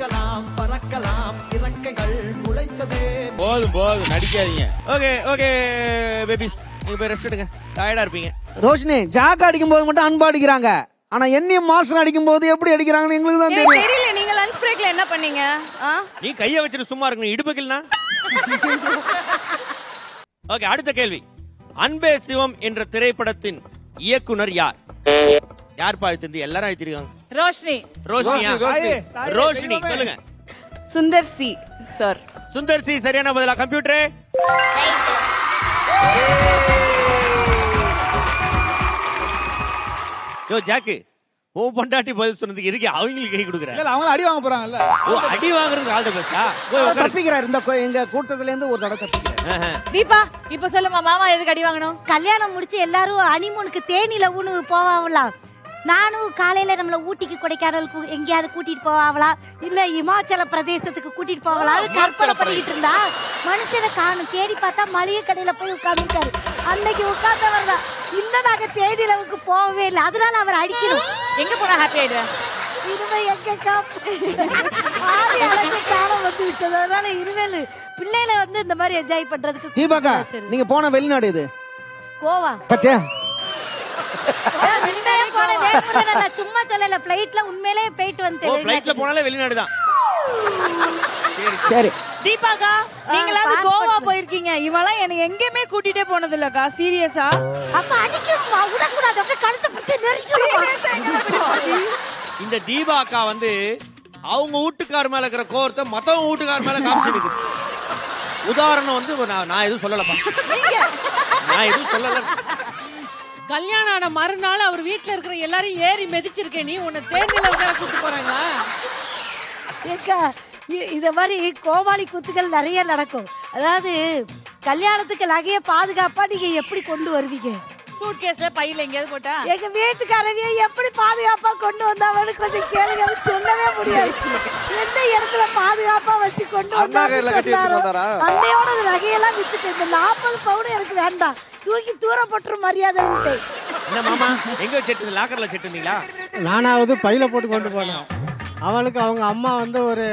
பறக்கலாம் பறக்கலாம் இறக்கைகள் முளைத்ததே போதும் போதும் நடிக்காதீங்க ஓகே ஓகே பேபிஸ் நீங்க போய் ரெஸ்ட் எடுங்க டயர்டா இருப்பீங்க ரோஷினி ஜாக் அடிக்கும் போது மட்டும் அன்பா அடிக்கிறாங்க ஆனா என்னையும் மாஸ்டர் அடிக்கும் போது எப்படி அடிக்கிறாங்கன்னு எங்களுக்கு தான் ஏய், தெரியும் தெரியல நீங்க லஞ்ச் பிரேக்ல என்ன பண்ணீங்க ஆ? நீ கைய வச்சுட்டு சும்மா இருக்கணும் இடுப்புக்கில்னா ஓகே அடுத்த கேள்வி அன்பே சிவம் என்ற திரைப்படத்தின் இயக்குனர் யார் யார் பாழ்த்திருந்து எல்லாரும் அழைத்திருக்காங்க ரோஷினி ரோஷினியா ரோஷினி. ரோஷினி சொல்லுங்க Sundar C sir Sundar C சரியான பதிலா கம்ப்யூட்டரே யோ ஜாக்கு ஓ பொண்டாட்டி பதில் சொன்னதுக்கு எதுக்கு அவங்களுக்கு கை கொடுக்குற இல்ல அவங்க அடி வாங்க போறாங்கல்ல ஓ அடி வாங்குறதுக்கு ஆள் பெஸ்டா போய் உட்காரு. தப்பிக்கிறார் இந்த கொ- எங்க கூட்டத்துல இருந்து ஒரு தடவை தப்பிக்கிறார் ஆஹா. தீபா இப்ப சொல்லுமா மாமா எதுக்கு அடி வாங்கணும் கல்யாணம் முடிச்சு எல்லாரும் அனிமூனுக்கு தேனில ஊனு போவாங்களாம் நானும் காலையில நம்மள ஊட்டிக்கு கொடைக்கானலுக்கு எங்கேயாவது கூட்டிட்டு போவாங்களாம் இல்ல இமாச்சல பிரதேசத்துக்கு கூட்டிட்டு போகலாம் கற்பனை பண்ணிட்டு இருந்தா மனுஷனை காணும் தேடி பார்த்தா மளிகை கடையில போய் உட்கார்ந்துருக்காரு அன்னைக்கு உட்கார்ந்தவர் தான் இந்த நாங்க தேனிலவுக்கு போகவே இல்லை அதனால அவர் அடிக்கணும் எங்க போனா ஹாப்பி ஆயிடுவேன் இனிமே எங்க காப்பு ஆடி அழகு காலம் வந்து விட்டது அதனால இனிமேல் பிள்ளைகளை வந்து இந்த மாதிரி என்ஜாய் பண்றதுக்கு தீபாக்கா சரி. நீங்க போன வெளிநாடு இது கோவா பத்தியா உண்மையிலே போனேன், வேணும்னு நான் சும்மா சொல்லல பிளைட்ல உண்மையிலே போயிட்டு ஓ வந்தேன் ஃப்ளைட்ல போனாலே வெளிநாடு தான் சரி தீபாக்கா நீங்களாவது pass கோவா பண்ணு. போயிருக்கீங்க இவெல்லாம் என்ன எங்கேயுமே கூட்டிட்டே போனது இல்லக்கா சீரியஸா அப்ப அடிக்கணுமா விடக்கூடாது அப்படியே கழுத்தை பிடிச்சி நெருக்கணும் இந்த தீபா அக்கா வந்து அவங்க வீட்டுக்கார் மேல இருக்கிற கோரத்தை மத்தவங்க வீட்டுக்கார் மேல காமிச்சிருக்கு உதாரணம் வந்து நான் நான் எதுவும் சொல்லலப்பா நான் எதுவும் சொல்லல கல்யாணம் ஆன மறுநாள் அவர் வீட்ல இருக்கிற எல்லாரையும் ஏறி மிதிச்சிருக்கேன் நீ உன்னை தேனில உட்கார கூட்டு போறாங்களா ஏக்கா இ- இத மாதிரி கோமாளி குத்துகள் நிறைய நடக்கும் அதாவது கல்யாணத்துக்கு நகைய பாதுகாப்பா நீங்க எப்படி கொண்டு வருவீங்க சூட் கேஸ்ல பையில எங்கேயாவது போட்டா எங்க வீட்டுக்காரங்க எப்படி பாதுகாப்பா கொண்டு வந்தாங்கன்னு கொஞ்சம் கேளுங்க அது சொல்லவே முடியாது எந்த இடத்துல பாதுகாப்பா வச்சு கொண்டு அண்ணா கையில கட்டி எடுத்துட்டு வந்தாரா? அன்னையோட அந்த நகையெல்லாம் வித்துட்டு இந்த நாற்பது பவுன் எனக்கு வேண்டாம் தூக்கி தூரப்பட்டுரு மரியாதை என்ன மாமா எங்க வச்சிட்டு லாக்கர்ல வச்சிருந்தீங்களா நானாவது பையில போட்டு கொண்டு போனேன் அவளுக்கு அவங்க அம்மா வந்து ஒரு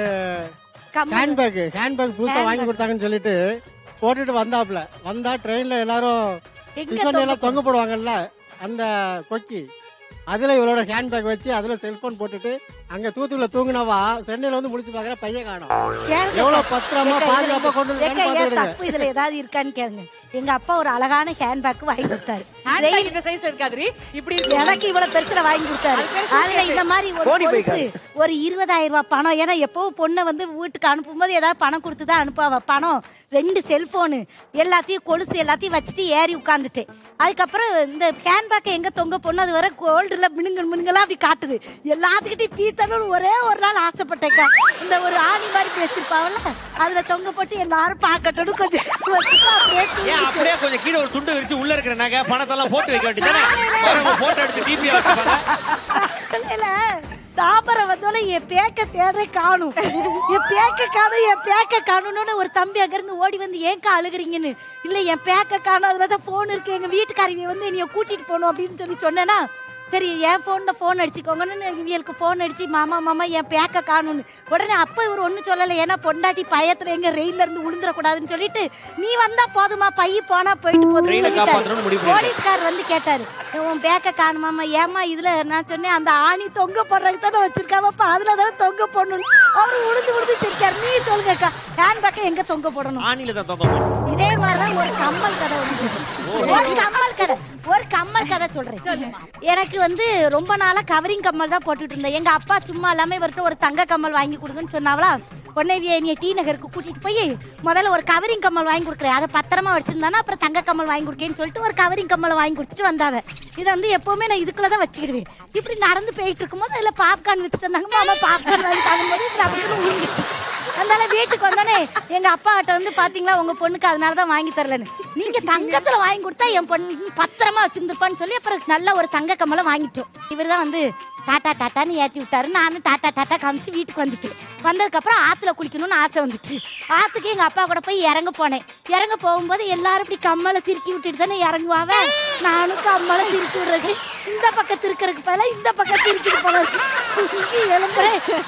ஹேண்ட்பேக் ஹேண்ட்பேக் புதுசாக வாங்கி கொடுத்தாங்கன்னு சொல்லிட்டு போட்டுட்டு வந்தாப்புல வந்தா ட்ரெயின்ல எல்லாரும் எங்க டிஃபன் எல்லாம் தொங்க போடுவாங்கல்ல அந்த கொக்கி அதுல இவளோட ஹேண்ட்பேக் வச்சு அதுல செல்போன் போட்டுட்டு அங்க தூத்துக்குள்ள தூங்குனவா சென்னையில வந்து முடிச்சு பாக்குற பையன் காணோம் கேளுங்க. எவ்வளவு பத்திரமா ஏக்கா, பாதுகாப்பா இது- கொண்டு ஏக்கா, வந்திருக்கான்னு ஏன் பாத்துக்கிடுங்க தப்பு இதுல ஏதாவது இருக்கான்னு கேளுங்க எங்க அப்பா ஒரு அழகான ஹேண்ட்பேக் வாங்கி கொடுத்தாரு ஹேண்ட் இந்த சைஸ்ல இருக்காதுரி இப்படி இருக்கு. எனக்கு இவ்வளவு பெருசுல வாங்கி கொடுத்தாரு அதுல இந்த மாதிரி ஒரு கோணி பை கொலுசு, ஒரு இருபதாயிரம் ரூபாய் பணம் ஏன்னா எப்பவும் பொண்ணை வந்து வீட்டுக்கு அனுப்பும்போது ஏதாவது பணம் கொடுத்து தான் அனுப்பாவ பணம் ரெண்டு செல்போனு எல்லாத்தையும் கொலுசு எல்லாத்தையும் வச்சுட்டு ஏறி உட்காந்துட்டேன் அதுக்கப்புறம் இந்த ஹேண்ட்பேக்கை எங்க தொங்க பொண்ணு அது வர கோல்டுல மினுங்கல் மினுங்கலா அப்படி காட்டுது எல்லாத்துக்கிட்டையும் பீத்தணும்னு ஒரே ஒரு நாள் ஆசைப்பட்டேக்கா இந்த ஒரு ஆணி மாதிரி வச்சிருப்பாவல்ல அதுல தொங்க போட்டு எல்லாரும் பார்க்கட்டும்னு கொஞ்சம் வச்சுட்டு அப்படியே ஏன் தூங்கிட்டேன். அப்படியே கொஞ்சம் கீழே ஒரு துண்டு விரிச்சு உள்ள இருக்கிற நகை பணத்தெல்லாம் போட்டு வைக்க வேண்டியதானே போட்டோ எடுத்து டிபியா வச்சுப்பாங்க இல்ல தாமரை வந்தோட என் பேக்க தேட காணும் என் பேக்க காணும் என் பேக்க காணும்னு ஒரு தம்பி அங்க இருந்து ஓடி வந்து ஏன்க்கா அழுகுறீங்கன்னு இல்ல என் பேக்க காணும் அதுல தான் போன் இருக்கு எங்க வீட்டுக்காரங்க வந்து என்னைய கூட்டிட்டு போகணும் அப்படின்னு சொல்லி சொன்னேன்னா சரி என் ஃபோனில் ஃபோன் அடிச்சுக்கோங்கன்னு இவங்களுக்கு ஃபோன் அடிச்சு மாமா மாமா என் பேக்க காணும்னு உடனே அப்போ இவர் ஒன்றும் சொல்லலை ஏன்னா பொண்டாட்டி பயத்தில் எங்க ரெயில்ல இருந்து விழுந்துடக்கூடாதுன்னு சொல்லிட்டு நீ வந்தா போதுமா பைய போனா போயிட்டு Train அ காப்பாத்தணும்னு முடிவு போதும் பண்ணிட்டாரு. போலீஸ்கார் வந்து கேட்டாரு உன் பேக்க காணுமாமா ஏமா இதுல நான் சொன்னேன் அந்த ஆணி தொங்க போடுறதுக்கு தானே வச்சிருக்காமப்பா அதுல தானே தொங்க போடணும் அவரு உழுந்து உழுந்து சிரிக்காரு நீ சொல்லுங்கக்கா ஹேண்ட் பேக்கை எங்க தொங்க போடணும் ஆணில தான் தொங்க போடும் இதே மாதிரிதான் ஒரு கம்மல் கதை வந்து ஒரு கம்மல் கதை ஒரு கம்மல் கதை சொல்றேன் எனக்கு வந்து ரொம்ப நாளா கவரிங் கம்மல் தான் போட்டுட்டு இருந்தேன் எங்க அப்பா சும்மா இல்லாம இவர்கிட்ட ஒரு தங்க கம்மல் வாங்கி கொடுங்கன்னு சொன்னாவளா உடனே இவ என்னைய டி நகருக்கு கூட்டிட்டு போய் முதல்ல ஒரு கவரிங் கம்மல் வாங்கி கொடுக்குறேன் அதை பத்திரமா வச்சிருந்தானா அப்புறம் தங்க கம்மல் வாங்கி கொடுக்கேன்னு சொல்லிட்டு ஒரு கவரிங் கம்மல் வாங்கி கொடுத்துட்டு வந்தாவ இதை வந்து எப்பவுமே நான் இதுக்குள்ள தான் வச்சுக்கிடுவேன் இப்படி நடந்து போயிட்டு இருக்கும்போது அதுல பாப்கார்ன் வித்துட்டு வந்தாங்க மாமா பாப்கார்ன் வாங்கி தரும்போது நமக்கு விழுந்துச்சு அதனால வீட்டுக்கு வந்தோடனே எங்க அப்பா கிட்ட வந்து பாத்தீங்களா உங்க பொண்ணுக்கு அதனால தான் வாங்கி தரலன்னு நீங்க தங்கத்துல வாங்கி கொடுத்தா என் பொண்ணு பத்திரமா வச்சிருந்துருப்பான்னு சொல்லி அப்புறம் நல்ல ஒரு தங்க கம்மலை வாங்கிட்டோம் இவர் தான் வந்து டாட்டா டாட்டான்னு ஏத்தி விட்டாரு நானும் டாட்டா டாட்டா காமிச்சு வீட்டுக்கு வந்துட்டேன் வந்ததுக்கப்புறம் ஆத்துல குளிக்கணும்னு ஆசை வந்துச்சு ஆத்துக்கு எங்க அப்பா கூட போய் இறங்க போனேன் இறங்க போகும்போது எல்லாரும் இப்படி கம்மலை திருக்கி விட்டுட்டு தானே இறங்குவாவ நானும் கம்மலை திருக்கி விடுறது இந்த பக்கம் திருக்கிறதுக்கு பதிலா இந்த பக்கம் திருக்கிட்டு போனது எழும்புறேன் கம்மல்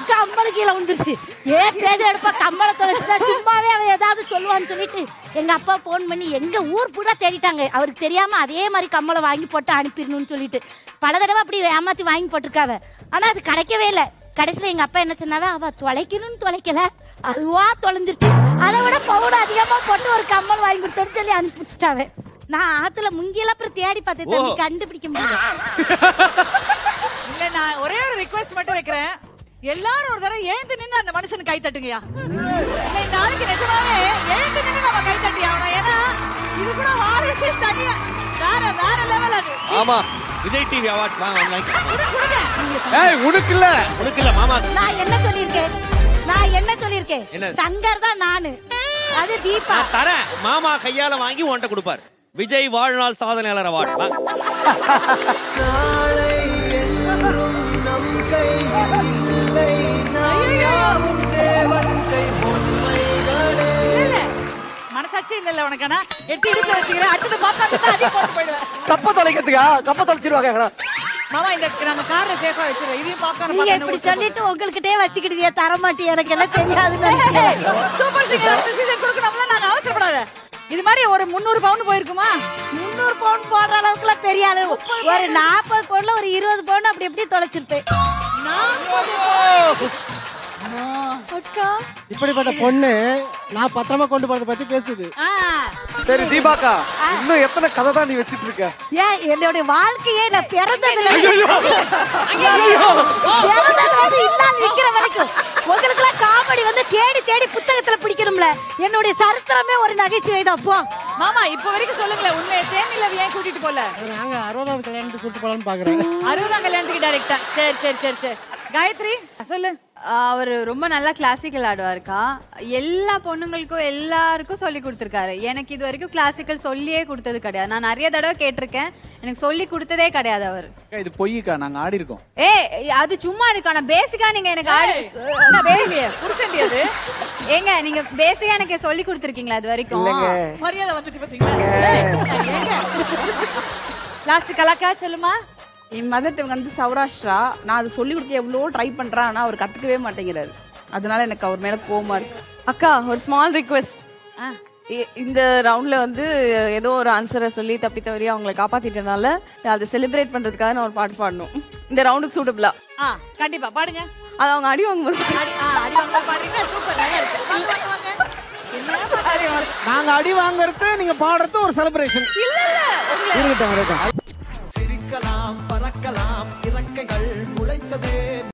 கம்மல் கீழே வந்துருச்சு ஏ பேத எடுப்பா கம்மலை தொலைச்சிட்டா சும்மாவே அவன் ஏதாவது சொல்லுவான்னு சொல்லிட்டு எங்க அப்பா ஃபோன் பண்ணி எங்க ஊர் பூரா தேடிட்டாங்க அவருக்கு தெரியாம அதே மாதிரி கம்மலை வாங்கி போட்டு அனுப்பிடணும்னு சொல்லிட்டு பல தடவை அப்படி ஏமாத்தி வாங்கி போட்டிருக்காவ ஆனா அது கிடைக்கவே இல்லை கடைசியில் எங்க அப்பா என்ன சொன்னாவே அவ தொலைக்கணும்னு தொலைக்கல அதுவா தொலைஞ்சிருச்சு அதை விட பவுன் அதிகமா போட்டு ஒரு கம்மல் வாங்கி கொடுத்தோன்னு சொல்லி அனுப்பிச்சிட்டாவே நான் ஆத்துல முங்கியெல்லாம் அப்புறம் தேடி பார்த்தேன் தம்பி ஓ. கண்டுபிடிக்க முடியல இல்ல நான் ஒரே ஒரு ரிக்வெஸ்ட் மட்டும் வைக்கிறேன் எல்லாரும் ஒரு தடவை எழுந்து நின்னு அந்த மனுஷனுக்கு கை தட்டுங்கயா இல்லை, நாளைக்கு நிஜமாவே எழுந்து நின்னு நம்ம கை தட்டி ஆகணும் ஏன்னா இது கூட வாழ்க்கை தனியா வேற வேற லெவல் அது ஆமா விஜய் டிவி அவார்ட்ஸ் வாங்க வாங்க கொடுங்க, கொடுங்க ஏய் உனக்கு இல்ல உனக்கு இல்ல மாமா நான் என்ன சொல்லியிருக்கேன் நான் என்ன சொல்லியிருக்கேன் என்ன? சங்கர் தான் நானு அது தீபா நான் தரேன் மாமா கையால வாங்கி உன்கிட்ட கொடுப்பார் விஜய் வாழ்நாள் சாதனையாளர் அவார்ட் வாங்க நாளை என்றும் நம் கையில் இல்லை நாம் யாவும் தேவன் கை பொம்மைகளே இல்ல, மனசாட்சி இல்ல இல்ல உனக்கானா எட்டு இடுப்புல வச்சுக்கிறேன் அடுத்தது பார்த்தா அடி போட்டு போயிடுவேன் கப்ப தொலைக்கிறதுக்கா கப்ப தொலைச்சிருவாங்க மாமா இந்த நம்ம கார்ல சேஃபா வச்சிருக்கோம் இதையும் பாப்கார்ன் நீங்க இப்படி சொல்லிட்டு உங்கள்கிட்டே வச்சுக்கிடுவிய தர மாட்டேன் எனக்கு எல்லாம் தெரியாதுன்னு நினைக்கிறேன். சூப்பர் சிங்கர் அடுத்த சீசன் கொடுக்கணும்ல நாங்க அவசரப்படாத இது மாதிரி ஒரு முந்நூறு பவுன் போயிருக்குமா முந்நூறு பவுன் போடுற அளவுக்குலாம் பெரிய அளவு ஒரு நாற்பது பவுன்ல ஒரு இருபது பவுன் அப்படி எப்படி தொலைச்சிருப்பேன் அக்கா இப்படிப்பட்ட பொண்ணு நான் பத்திரமா கொண்டு போறதை பத்தி பேசுது ஆ சரி தீபாக்கா இன்னும் எத்தனை கதை தான் நீ வச்சிட்டு இருக்க ஏன் என்னுடைய வாழ்க்கையே நான் பிறந்ததுல இருந்து- பிறந்ததுல இருந்து இல்லாத நிக்கிற வரைக்கும் உங்களுக்கு எல்லாம் காமெடி வந்து தேடி தேடி புத்தகத்துல பிடிக்கணும்ல என்னுடைய சரித்திரமே ஒரு நகைச்சுவை தான் போ மாமா இப்ப வரைக்கும் சொல்லுங்களேன் உண்மையை தேனிலவி ஏன் கூட்டிட்டு போல நாங்க அறுபதாவது கல்யாணத்துக்கு கூட்டு போலான்னு பாக்குறேன் அறுபதாம் கல்யாணத்துக்கு டைரக்டா சரி சரி சரி சரி காயத்ரி சொல்லு அவர் ரொம்ப நல்லா கிளாசிக்கல் ஆடுவாருக்கா எல்லா பொண்ணுங்களுக்கும் எல்லாருக்கும் சொல்லி கொடுத்துருக்காரு எனக்கு இது வரைக்கும் கிளாசிக்கல் சொல்லியே கொடுத்தது கிடையாது நான் நிறைய தடவை கேட்டிருக்கேன் எனக்கு சொல்லி கொடுத்ததே கிடையாது அவர் இது பொய்க்கா நாங்க ஆடி இருக்கோம் ஏ அது சும்மா இருக்கா நான் பேசிக்கா நீங்க எனக்கு ஆடி நான் பேசலையே புருஷன்டி அது ஏங்க நீங்க பேசிக்கா எனக்கு சொல்லி கொடுத்துருக்கீங்களா இது வரைக்கும் மரியாதை வந்துச்சு பாத்தீங்களா லாஸ்ட் கலாக்கா சொல்லுமா என் மதர் டங் வந்து சௌராஷ்டிரா நான் அது சொல்லி கொடுக்க எவ்வளோ ட்ரை பண்றேன் ஆனா அவர் கத்துக்கவே மாட்டேங்கிறாரு அதனால எனக்கு அவர் மேல கோவமா இருக்கு அக்கா ஒரு ஸ்மால் ரிக்வெஸ்ட் இந்த ரவுண்ட்ல வந்து ஏதோ ஒரு ஆன்சரை சொல்லி தப்பி தவறி அவங்களை காப்பாத்திட்டனால அதை செலிப்ரேட் பண்றதுக்காக நான் ஒரு பாட்டு பாடணும் இந்த ரவுண்டுக்கு சூட்டபிளா ஆ கண்டிப்பா பாடுங்க அது அவங்க அடி வாங்கும்போது அடி ஆ அடி வாங்க பாடுறீங்க சூப்பர் நல்லா இருக்கு வாங்க வாங்க வாங்க என்ன பாடுறீங்க நாங்க அடி வாங்குறது நீங்க பாடுறது ஒரு செலிப்ரேஷன் இல்ல இல்ல இருக்கட்டும் இருக்கட்டும் சிரிக்கலாம் பறக்கலாம் இறக்கைகள் முளைத்ததே